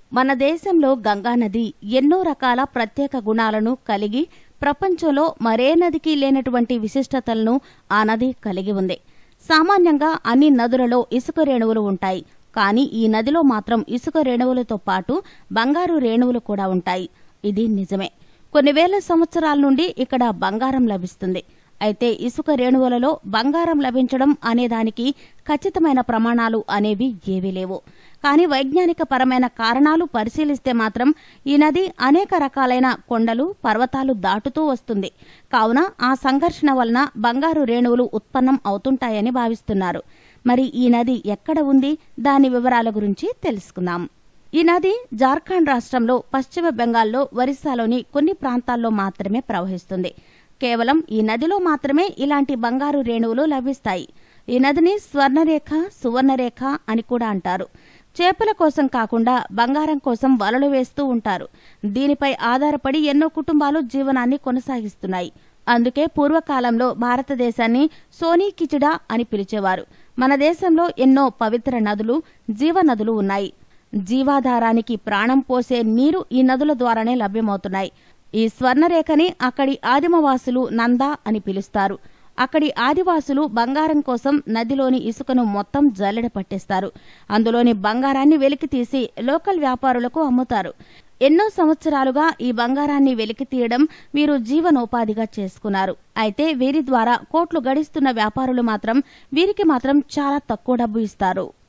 మన దేశంలో గంగానది ఎన్నో రకాల ప్రత్యేక గుణాలను కలిగి ప్రపంచంలో మరే నదికి లేనటువంటి విశిష్టతలను ఆ నది కలిగి ఉంది సామాన్యంగా అన్ని నదులలో ఇసుక రేణువులు ఉంటాయి కానీ ఈ నదిలో మాత్రం ఇసుక రేణువులతో పాటు బంగారు రేణువులు కూడా ఉంటాయి ఇది నిజమే కొన్ని వేల సంవత్సరాల నుండి ఇక్కడ బంగారం లభిస్తుంది అయితే ఇసుక రేణువులలో బంగారం లభించడం అనేదానికి ఖచ్చితమైన ప్రమాణాలు అనేవి ఏవీ లేవు కానీ వైజ్ఞానిక పరమైన కారణాలు పరిశీలిస్తే మాత్రం ఈ నది అనేక రకాలైన కొండలు పర్వతాలు దాటుతూ వస్తుంది కావున ఆ సంఘర్షణ వలన బంగారు రేణువులు ఉత్పన్నం అవుతుంటాయని భావిస్తున్నారు మరి ఈ నది ఎక్కడ ఉంది దాని వివరాల గురించి తెలుసుకుందాం ఈ నది జార్ఖండ్ రాష్ట్రంలో పశ్చిమ బెంగాల్లో ఒరిస్సాలోని కొన్ని ప్రాంతాల్లో మాత్రమే ప్రవహిస్తుంది కేవలం ఈ నదిలో మాత్రమే ఇలాంటి బంగారు రేణువులు లభిస్తాయి ఈ నదిని స్వర్ణరేఖ సువర్ణరేఖ అని కూడా అంటారు చేపల కోసం కాకుండా బంగారం కోసం వలలు వేస్తూ ఉంటారు దీనిపై ఆధారపడి ఎన్నో కుటుంబాలు జీవనాన్ని కొనసాగిస్తున్నాయి అందుకే పూర్వకాలంలో భారతదేశాన్ని సోనీ కిచిడా అని పిలిచేవారు మన దేశంలో ఎన్నో పవిత్ర నదులు జీవనదులు ఉన్నాయి జీవాధారానికి ప్రాణం పోసే నీరు ఈ నదుల ద్వారానే లభ్యమవుతున్నాయి ఈ స్వర్ణరేఖని అక్కడి ఆదిమవాసులు నంద అని పిలుస్తారు అక్కడి ఆదివాసులు బంగారం కోసం నదిలోని ఇసుకను మొత్తం జల్లెడ పట్టేస్తారు అందులోని బంగారాన్ని వెలికి తీసి లోకల్ వ్యాపారులకు అమ్ముతారు ఎన్నో సంవత్సరాలుగా ఈ బంగారాన్ని వెలికి తీయడం వీరు జీవనోపాధిగా చేసుకున్నారు అయితే వీరి ద్వారా కోట్లు గడిస్తున్న వ్యాపారులు మాత్రం వీరికి మాత్రం చాలా తక్కువ డబ్బు ఇస్తారు